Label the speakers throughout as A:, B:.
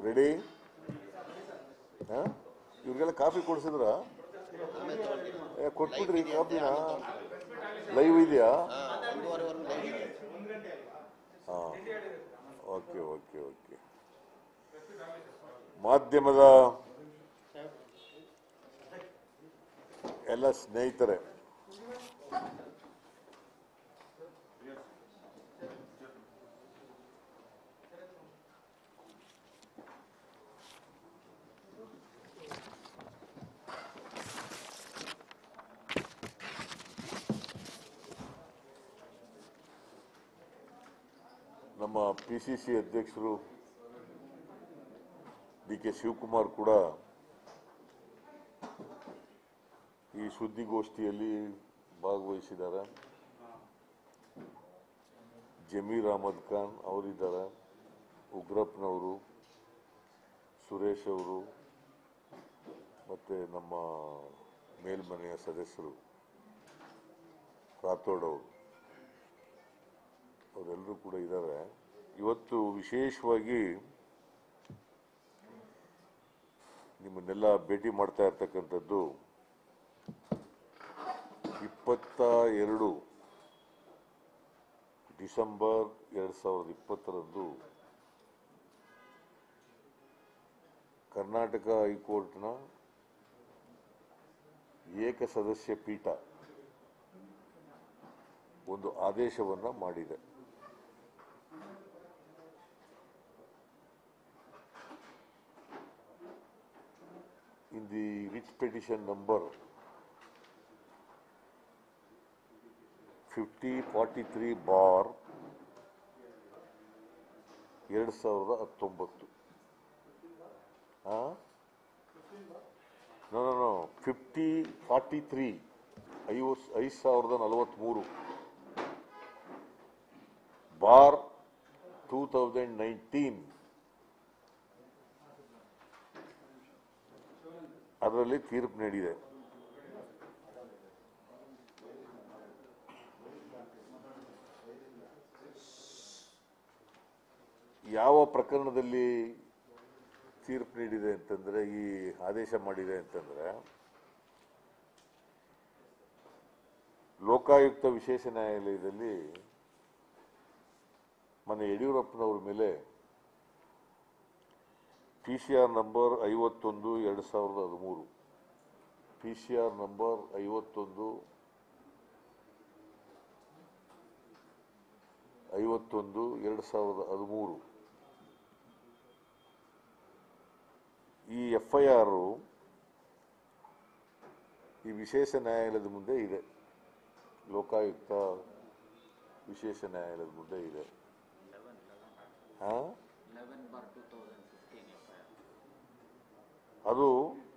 A: Ready ಇವ್ರಿಗೆಲ್ಲ coffee ಕೊಡ್ಸಿದ್ರ ಏ, ಕೊಟ್ಬಿಡ್ರಿ ಕಾಫಿನ ಲೈವ್ ಇದೆಯಾ ಹಾ ಓಕೆ ಓಕೆ ಓಕೆ ಮಾಧ್ಯಮದ ಎಲ್ಲ ಸ್ನೇಹಿತರೆ ನಮ್ಮ ಪಿ ಸಿ ಸಿ ಅಧ್ಯಕ್ಷರು ಡಿ ಕೆ ಶಿವಕುಮಾರ್ ಕೂಡ ಈ ಸುದ್ದಿಗೋಷ್ಠಿಯಲ್ಲಿ ಭಾಗವಹಿಸಿದ್ದಾರೆ ಜಮೀರ್ ಅಹಮದ್ ಖಾನ್ ಅವರಿದ್ದಾರೆ ಉಗ್ರಪ್ಪನವರು ಸುರೇಶ್ ಅವರು ಮತ್ತೆ ನಮ್ಮ ಮೇಲ್ಮನೆಯ ಸದಸ್ಯರು ರಾಥೋಡ್ ಅವರು ಅವರೆಲ್ಲರೂ ಕೂಡ ಇದ್ದಾರೆ ಇವತ್ತು ವಿಶೇಷವಾಗಿ ನಿಮ್ಮನ್ನೆಲ್ಲ ಭೇಟಿ ಮಾಡ್ತಾ ಇರ್ತಕ್ಕಂಥದ್ದು ಇಪ್ಪತ್ತ ಎರಡು ಡಿಸೆಂಬರ್ ಎರಡ್ ಸಾವಿರದ ಇಪ್ಪತ್ತರಂದು ಕರ್ನಾಟಕ ಹೈಕೋರ್ಟ್ನ ಏಕಸದಸ್ಯ ಪೀಠ ಒಂದು ಆದೇಶವನ್ನ ಮಾಡಿದೆ in the writ petition number 5043 bar ಎರಡು ಸಾವಿರದ ಹತ್ತೊಂಬತ್ತು no no fifty forty three ಐವತ್ ಐದು ಸಾವಿರದ ನಲವತ್ತ್ಮೂರು ಬಾರ್ ಟೂ ತೌಸಂಡ್ ನೈನ್ಟೀನ್ ಅದರಲ್ಲಿ ತೀರ್ಪು ನೀಡಿದೆ ಯಾವ ಪ್ರಕರಣದಲ್ಲಿ ತೀರ್ಪು ನೀಡಿದೆ ಅಂತಂದ್ರೆ ಈ ಆದೇಶ ಮಾಡಿದೆ ಅಂತಂದ್ರೆ ಲೋಕಾಯುಕ್ತ ವಿಶೇಷ ನ್ಯಾಯಾಲಯದಲ್ಲಿ ಮೊನ್ನೆ ಯಡಿಯೂರಪ್ಪನವ್ರ ಮೇಲೆ ಪಿ ಸಿ ಆರ್ ನಂಬರ್ ಐವತ್ತೊಂದು ಎರಡು ಸಾವಿರದ ಹದಿಮೂರು ಪಿ ಸಿ ಆರ್ ನಂಬರ್ ಐವತ್ತೊಂದು ಐವತ್ತೊಂದು ಎರಡು ಸಾವಿರದ ಹದಿಮೂರು ಈ ಎಫ್ ಐ ಆರ್ ಈ ವಿಶೇಷ ನ್ಯಾಯಾಲಯದ ಮುಂದೆ ಇದೆ ಲೋಕಾಯುಕ್ತ ವಿಶೇಷ ನ್ಯಾಯಾಲಯದ ಮುಂದೆ ಇದೆ ಹಾ
B: 11 bar 2015 FIR.
A: ಅದು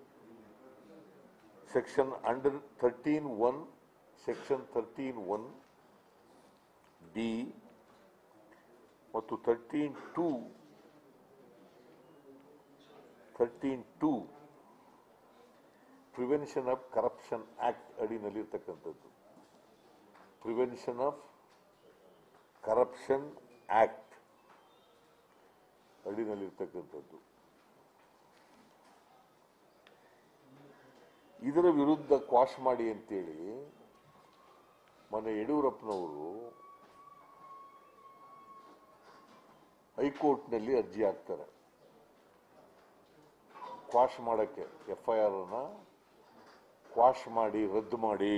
A: section under thirteen one section thirteen one D ಮತ್ತು thirteen two thirteen two prevention of corruption act ಅಡಿನಲ್ಲಿರ್ತಕ್ಕಂಥದ್ದು ಪ್ರಿವೆನ್ಷನ್ ಆಫ್ ಕರಪ್ಷನ್ ಆಕ್ಟ್ ಅಡಿನಲ್ಲಿರ್ತಕ್ಕಂಥದ್ದು ಇದರ ವಿರುದ್ಧ ಕ್ವಾಶ್ ಮಾಡಿ ಅಂತೇಳಿ ಮೊನ್ನೆ ಯಡಿಯೂರಪ್ಪನವರು ಹೈಕೋರ್ಟ್ನಲ್ಲಿ ಅರ್ಜಿ ಹಾಕ್ತಾರೆ ಕ್ವಾಶ್ ಮಾಡಕ್ಕೆ ಎಫ್ ಐ ಆರ್ ಅನ್ನ ಕ್ವಾಶ್ ಮಾಡಿ ರದ್ದು ಮಾಡಿ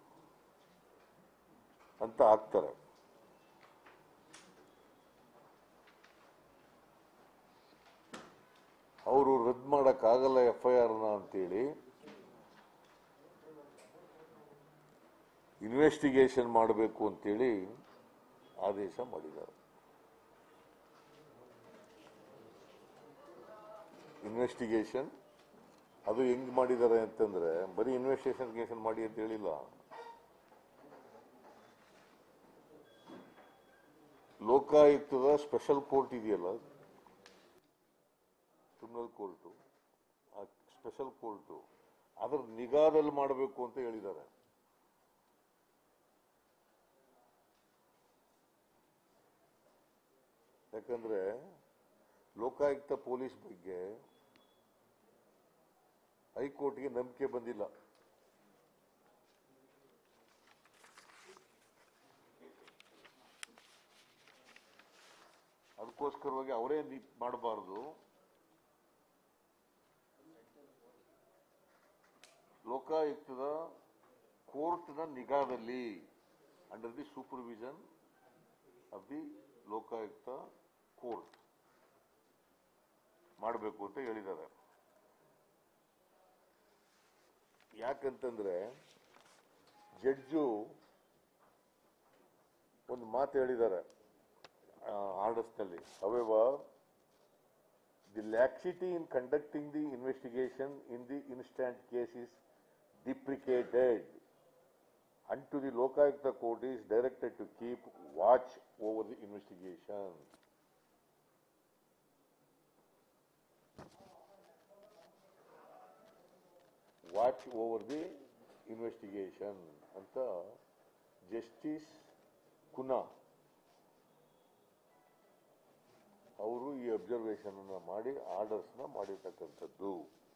A: ಅಂತ ಹಾಕ್ತಾರೆ ಅವರು ರದ್ದು ಮಾಡಕ್ಕಾಗಲ್ಲ ಎಫ್ ಐ ಆರ್ನ ಅಂತೇಳಿ ಇನ್ವೆಸ್ಟಿಗೇಷನ್ ಮಾಡಬೇಕು ಅಂತೇಳಿ ಆದೇಶ ಮಾಡಿದ್ದಾರೆ ಇನ್ವೆಸ್ಟಿಗೇಷನ್ ಅದು ಹೆಂಗ್ ಮಾಡಿದ್ದಾರೆ ಅಂತಂದ್ರೆ ಬರೀ ಇನ್ವೆಸ್ಟಿಗೇಷನ್ ಮಾಡಿ ಅಂತ ಹೇಳಿಲ್ಲ ಲೋಕಾಯುಕ್ತದ ಸ್ಪೆಷಲ್ ಕೋರ್ಟ್ ಇದೆಯಲ್ಲ ಕ್ರಿಮಿನಲ್ ಕೋರ್ಟು ಆ ಸ್ಪೆಷಲ್ ಕೋರ್ಟು ಅದರ ನಿಗಾದಲ್ಲಿ ಮಾಡಬೇಕು ಅಂತ ಹೇಳಿದ್ದಾರೆ ಯಾಕಂದ್ರೆ ಲೋಕಾಯುಕ್ತ ಪೊಲೀಸ್ ಬಗ್ಗೆ ಹೈಕೋರ್ಟ್ಗೆ ನಂಬಿಕೆ ಬಂದಿಲ್ಲ ಅದಕ್ಕೋಸ್ಕರವಾಗಿ ಅವರೇ ಮಾಡಬಾರ್ದು ಲೋಕಾಯುಕ್ತದ ಕೋರ್ಟ್ನ ನಿಗಾದಲ್ಲಿ under the supervision of the Lokayukta court ಮಾಡಬೇಕು ಅಂತ ಹೇಳಿದ್ದಾರೆ ಯಾಕಂತಂದ್ರೆ ಜಡ್ಜು ಒಂದು ಮಾತು ಹೇಳಿದ್ದಾರೆ ಆರ್ಡರ್ಸ್ನಲ್ಲಿ however the laxity in conducting the investigation in the instant case is deprecated and to the Lokayukta court is directed to keep watch over the investigation. Watch over the investigation ಅಂತ justice Cunha ಅವರು ಈ observation ಅನ್ನ ಮಾಡಿ orders ನ ಮಾಡಿರ್ತಕ್ಕಂಥದ್ದು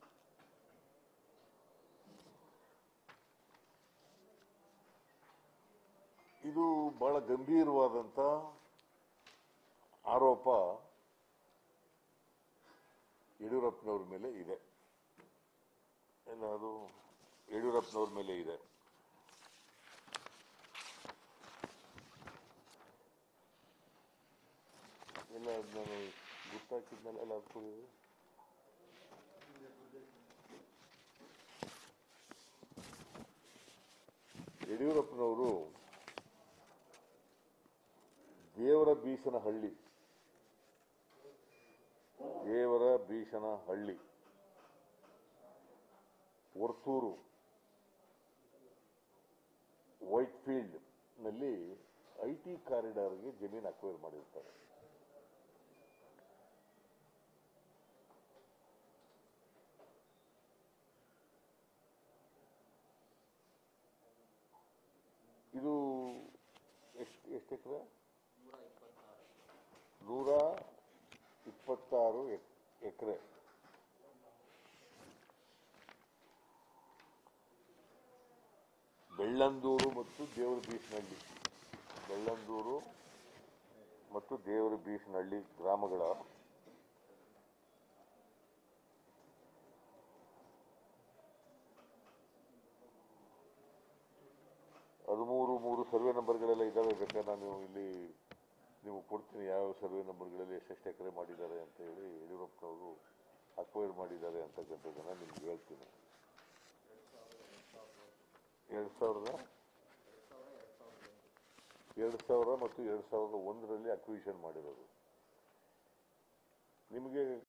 A: ಇದು ಬಹಳ ಗಂಭೀರವಾದಂತ ಆರೋಪ ಯಡಿಯೂರಪ್ಪನವ್ರ ಮೇಲೆ ಇದೆ ಎಲ್ಲ ಅದು ಯಡಿಯೂರಪ್ಪನವ್ರ ಮೇಲೆ ಇದೆ ಎಲ್ಲ ಅದ್ ನಾನು ಗುರ್ತಾಕಿದ್ನಲ್ಲ ಎಲ್ಲ ಹಾಕ್ಕೊಂಡಿದ್ದು ಯಡಿಯೂರಪ್ಪನವರು ದೇವರ ಬೀಸನ ಹಳ್ಳಿ Devarabeesanahalli Varthur Whitefield ನಲ್ಲಿ ಐ ಟಿ ಕಾರಿಡಾರ್ಗೆ ಜಮೀನು ಅಕ್ವೈರ್ ಮಾಡಿರ್ತಾರೆ ಇದು ಎಷ್ಟು ಎಷ್ಟು ಎಕರೆ ನೂರ ಇಪ್ಪತ್ತಾರು ಎಕರೆ ಬೆಳ್ಳಂದೂರು ಮತ್ತು ದೇವರ ಬೀಸ್ನಹಳ್ಳಿ ಬೆಳ್ಳಂದೂರು ಮತ್ತು ದೇವರ ಬೀಸ್ನಹಳ್ಳಿ ಗ್ರಾಮಗಳ ಹದಿಮೂರು ಮೂರು ಸರ್ವೆ ನಂಬರ್ಗಳೆಲ್ಲ ಇದಾವೆ ಬೇಕಾದ್ರೆ ನಾನು ಇಲ್ಲಿ ನೀವು ಕೊಡ್ತೀನಿ ಯಾವ ಸರ್ವೆ ನಂಬರ್ಗಳಲ್ಲಿ ಎಷ್ಟೆಷ್ಟು ಎಕರೆ ಮಾಡಿದ್ದಾರೆ ಅಂತ ಹೇಳಿ ಯಡಿಯೂರಪ್ಪನವರು ಅಕ್ವೈರ್ ಮಾಡಿದ್ದಾರೆ ಅಂತಕ್ಕಂಥದ್ದನ್ನ ನಿಮ್ಗೆ ಹೇಳ್ತೀನಿ ಎರಡು ಸಾವಿರದ ಎರಡು ಸಾವಿರ ಮತ್ತು ಎರಡು ಸಾವಿರದ ಒಂದರಲ್ಲಿ ಅಕ್ವಿಷನ್ ಮಾಡಿರೋದು ನಿಮಗೆ